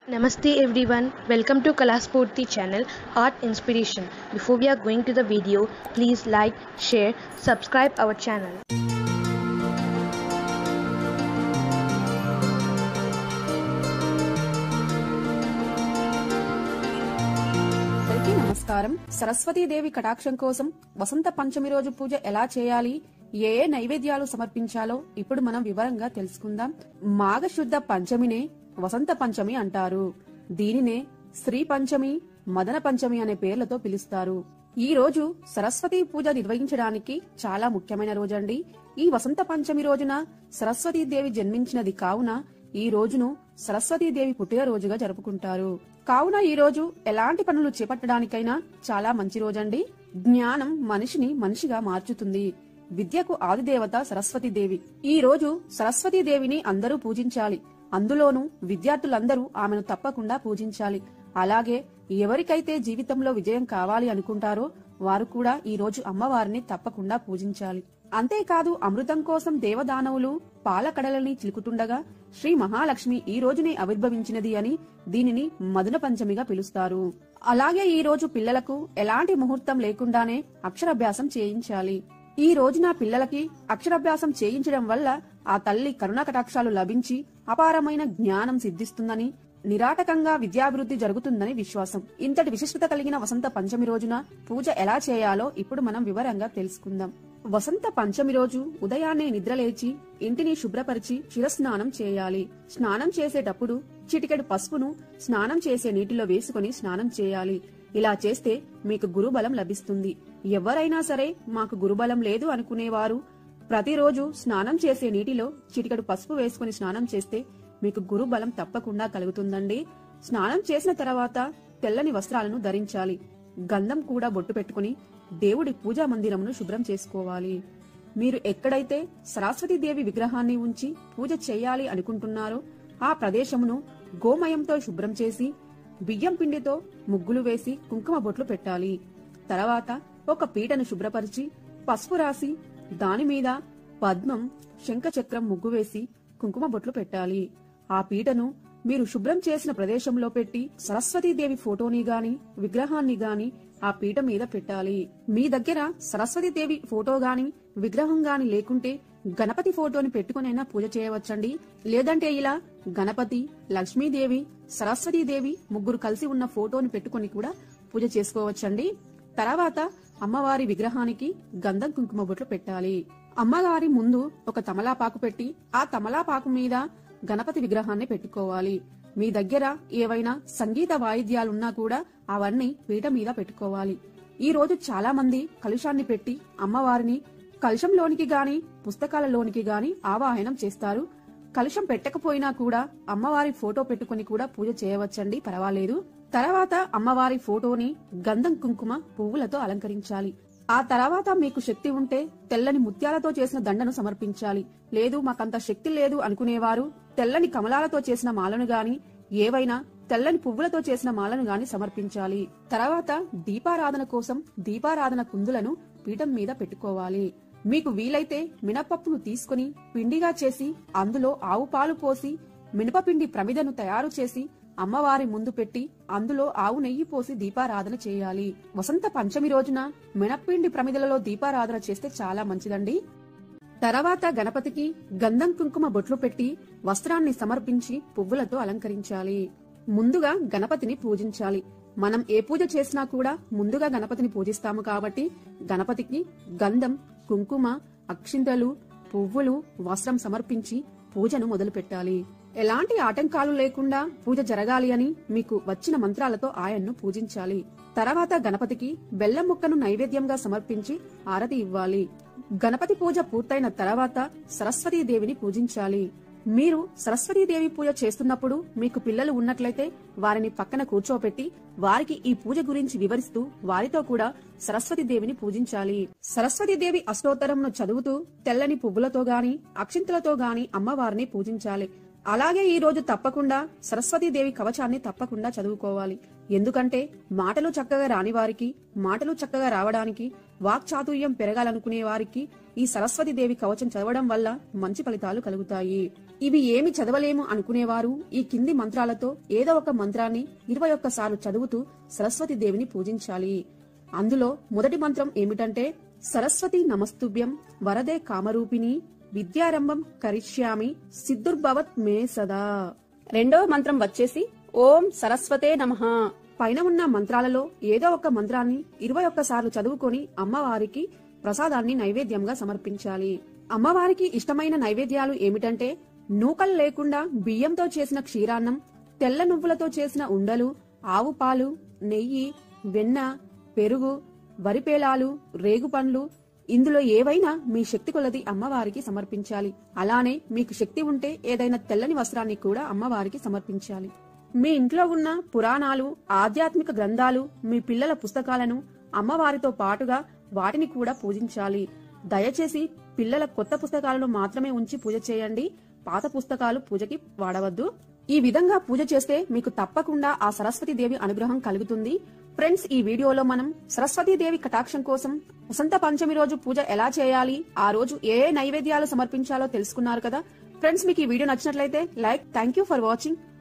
Namaste everyone, welcome to Kalaspurti channel Art Inspiration. Before we are going to the video, please like, share, subscribe our channel. అందరికీ నమస్కారం సరస్వతీదేవి కటాక్షం కోసం వసంత పంచమి రోజు పూజ ఎలా చేయాలి ఏ ఏ నైవేద్యాలు సమర్పించాలో ఇప్పుడు మనం వివరంగా తెలుసుకుందాం మాఘశుద్ధ పంచమినే వసంత పంచమి అంటారు దీనినే శ్రీ పంచమి మదన పంచమి అనే పేర్లతో పిలుస్తారు ఈ రోజు సరస్వతి పూజ నిర్వహించడానికి చాలా ముఖ్యమైన రోజండి ఈ వసంత పంచమి రోజున సరస్వతీదేవి జన్మించినది కావున ఈ రోజును సరస్వతీదేవి పుట్టినరోజుగా జరుపుకుంటారు కావున ఈ రోజు ఎలాంటి పనులు చేపట్టడానికైనా చాలా మంచి రోజండి జ్ఞానం మనిషిని మనిషిగా మార్చుతుంది విద్యకు ఆదిదేవత సరస్వతీదేవి ఈ రోజు సరస్వతీదేవిని అందరూ పూజించాలి అందులోనూ విద్యార్థులందరూ ఆమెను తప్పకుండా పూజించాలి అలాగే ఎవరికైతే జీవితంలో విజయం కావాలి అనుకుంటారో వారు కూడా ఈ రోజు అమ్మవారిని తప్పకుండా పూజించాలి అంతేకాదు అమృతం కోసం దేవదానవులు పాలకడలని చిలుకుతుండగా శ్రీ మహాలక్ష్మి ఈ రోజునే ఆవిర్భవించినది అని దీనిని మధున పంచమిగా పిలుస్తారు అలాగే ఈ రోజు పిల్లలకు ఎలాంటి ముహూర్తం లేకుండానే అక్షరాభ్యాసం చేయించాలి ఈ రోజున పిల్లలకి అక్షరాభ్యాసం చేయించడం వల్ల ఆ తల్లి కరుణ కటాక్షాలు లభించి అపారమైన జ్ఞానం సిద్ధిస్తుందని నిరాటకంగా విద్యాభివృద్ధి జరుగుతుందని విశ్వాసం ఇంతటి విశిష్టత కలిగిన వసంత పంచమి రోజున పూజ ఎలా చేయాలో ఇప్పుడు మనం వివరంగా తెలుసుకుందాం వసంత పంచమి రోజు ఉదయాన్నే నిద్రలేచి ఇంటిని శుభ్రపరిచి శిరస్నానం చేయాలి స్నానం చేసేటప్పుడు చిటికెడు పసుపును స్నానం చేసే నీటిలో వేసుకుని స్నానం చేయాలి ఇలా చేస్తే మీకు గురుబలం లభిస్తుంది ఎవరైనా సరే మాకు గురుబలం లేదు అనుకునేవారు ప్రతిరోజు స్నానం చేసే నీటిలో చిటికెడు పసుపు వేసుకుని స్నానం చేస్తే మీకు గురుబలం తప్పకుండా కలుగుతుందండి స్నానం చేసిన తర్వాత తెల్లని వస్త్రాలను ధరించాలి గంధం కూడా బొట్టు పెట్టుకుని దేవుడి పూజా మందిరమును శుభ్రం చేసుకోవాలి మీరు ఎక్కడైతే సరస్వతీదేవి విగ్రహాన్ని ఉంచి పూజ చేయాలి అనుకుంటున్నారో ఆ ప్రదేశమును గోమయంతో శుభ్రం చేసి బియ్యం పిండితో ముగ్గులు వేసి కుంకుమ బొట్లు పెట్టాలి తర్వాత ఒక పీటను శుభ్రపరిచి పసుపు రాసి దానిమీద పద్మం శంఖచక్రం ముగ్గు వేసి కుంకుమ బొట్లు పెట్టాలి ఆ పీటను మీరు శుభ్రం చేసిన ప్రదేశంలో పెట్టి సరస్వతీదేవి ఫోటోని గాని విగ్రహాన్ని గాని ఆ పీట మీద పెట్టాలి మీ దగ్గర సరస్వతీదేవి ఫోటో గాని విగ్రహం గాని లేకుంటే గణపతి ఫోటోని పెట్టుకునైనా పూజ చేయవచ్చండి లేదంటే ఇలా గణపతి లక్ష్మీదేవి సరస్వతీదేవి ముగ్గురు కలిసి ఉన్న ఫోటోని పెట్టుకుని కూడా పూజ చేసుకోవచ్చండి తర్వాత అమ్మవారి విగ్రహానికి గంధం కుంకుమ బొట్లు పెట్టాలి అమ్మవారి ముందు ఒక తమలాపాకు పెట్టి ఆ తమలాపాకు మీద గణపతి విగ్రహాన్ని పెట్టుకోవాలి మీ దగ్గర ఏవైనా సంగీత వాయిద్యాలున్నా కూడా అవన్నీ పీట మీద పెట్టుకోవాలి ఈ రోజు చాలా మంది కలుషాన్ని పెట్టి అమ్మవారిని కలుషంలోనికి గాని పుస్తకాలలోనికి గాని ఆవాహనం చేస్తారు కలుషం పెట్టకపోయినా కూడా అమ్మవారి ఫోటో పెట్టుకుని కూడా పూజ చేయవచ్చండి పర్వాలేదు తర్వాత అమ్మవారి ఫోటోని గంధం కుంకుమ పువ్వులతో అలంకరించాలి ఆ తర్వాత మీకు శక్తి ఉంటే తెల్లని ముత్యాలతో చేసిన దండను సమర్పించాలి లేదు మాకంత శక్తి లేదు అనుకునేవారు తెల్లని కమలాలతో చేసిన మాలను గాని ఏవైనా తెల్లని పువ్వులతో చేసిన మాలను గాని సమర్పించాలి తర్వాత దీపారాధన కోసం దీపారాధన కుందులను పీఠం మీద పెట్టుకోవాలి మీకు వీలైతే మినపప్పును తీసుకుని పిండిగా చేసి అందులో ఆవు పాలు పోసి మినపపిండి ప్రమిదను తయారు చేసి అమ్మవారి ముందు పెట్టి అందులో ఆవు నెయ్యి పోసి దీపారాధన చేయాలి వసంత పంచమి రోజున మినప్పిండి ప్రమిదలలో దీపారాధన చేస్తే చాలా మంచిదండి తర్వాత గణపతికి గంధం కుంకుమ బొట్లు పెట్టి వస్త్రాన్ని సమర్పించి పువ్వులతో అలంకరించాలి ముందుగా గణపతిని పూజించాలి మనం ఏ పూజ చేసినా కూడా ముందుగా గణపతిని పూజిస్తాము కాబట్టి గణపతికి గంధం కుంకుమ అక్షింతలు పువ్వులు వస్త్రం సమర్పించి పూజను మొదలు పెట్టాలి ఎలాంటి ఆటంకాలు లేకుండా పూజ జరగాలి అని మీకు వచ్చిన మంత్రాలతో ఆయన్ను పూజించాలి తర్వాత గణపతికి బెల్లం ముక్కను నైవేద్యంగా సమర్పించి ఆరతి ఇవ్వాలి గణపతి పూజ పూర్తయిన తర్వాత సరస్వతీదేవిని పూజించాలి మీరు సరస్వతీదేవి పూజ చేస్తున్నప్పుడు మీకు పిల్లలు ఉన్నట్లయితే వారిని పక్కన కూర్చోపెట్టి వారికి ఈ పూజ గురించి వివరిస్తూ వారితో కూడా సరస్వతీదేవిని పూజించాలి సరస్వతీదేవి అష్టోత్తరంను చదువుతూ తెల్లని పువ్వులతో గాని అక్షింతలతో గాని అమ్మవారిని పూజించాలి అలాగే ఈ రోజు తప్పకుండా సరస్వతీదేవి కవచాన్ని తప్పకుండా చదువుకోవాలి ఎందుకంటే మాటలు చక్కగా రాని వారికి మాటలు చక్కగా రావడానికి వాక్చాతుర్యం పెరగాలనుకునే వారికి ఈ సరస్వతీదేవి కవచం చదవడం వల్ల మంచి ఫలితాలు కలుగుతాయి ఇవి ఏమి చదవలేము అనుకునేవారు ఈ కింది మంత్రాలతో ఏదో ఒక మంత్రాన్ని ఇరవై ఒక్కసార్లు చదువుతూ సరస్వతి దేవిని పూజించాలి అందులో మొదటి మంత్రం ఏమిటంటే సరస్వతి నమస్తుభ్యం వరదే కామరూపిణి విద్యారంభం కరిష్యామి సిద్ధుర్భవత్ మే సదా రెండవ మంత్రం వచ్చేసి ఓం సరస్వతే నమః పైన ఉన్న మంత్రాలలో ఏదో ఒక మంత్రాన్ని ఇరవై ఒక్కసార్లు చదువుకొని అమ్మవారికి ప్రసాదాన్ని నైవేద్యంగా సమర్పించాలి అమ్మవారికి ఇష్టమైన నైవేద్యాలు ఏమిటంటే నూకలు లేకుండా బియ్యంతో చేసిన క్షీరాన్నం తెల్ల నువ్వులతో చేసిన ఉండలు ఆవు పాలు నెయ్యి వెన్న పెరుగు వరిపేలాలు రేగుపండ్లు ఇందులో ఏవైనా మీ శక్తి కొలది అమ్మవారికి సమర్పించాలి అలానే మీకు శక్తి ఉంటే ఏదైనా తెల్లని వస్త్రాన్ని కూడా అమ్మవారికి సమర్పించాలి మీ ఇంట్లో ఉన్న పురాణాలు ఆధ్యాత్మిక గ్రంథాలు మీ పిల్లల పుస్తకాలను అమ్మవారితో పాటుగా వాటిని కూడా పూజించాలి దయచేసి పిల్లల కొత్త పుస్తకాలను మాత్రమే ఉంచి పూజ చేయండి పాత పుస్తకాలు పూజకి వాడవద్దు ఈ విధంగా పూజ చేస్తే మీకు తప్పకుండా ఆ సరస్వతి దేవి అనుగ్రహం కలుగుతుంది ఫ్రెండ్స్ ఈ వీడియోలో మనం సరస్వతి దేవి కటాక్షం కోసం వసంత పంచమి రోజు పూజ ఎలా చేయాలి ఆ రోజు ఏ ఏ నైవేద్యాలు సమర్పించాలో తెలుసుకున్నారు కదా ఫ్రెండ్స్ మీకు ఈ వీడియో నచ్చినట్లయితే like thank you for watching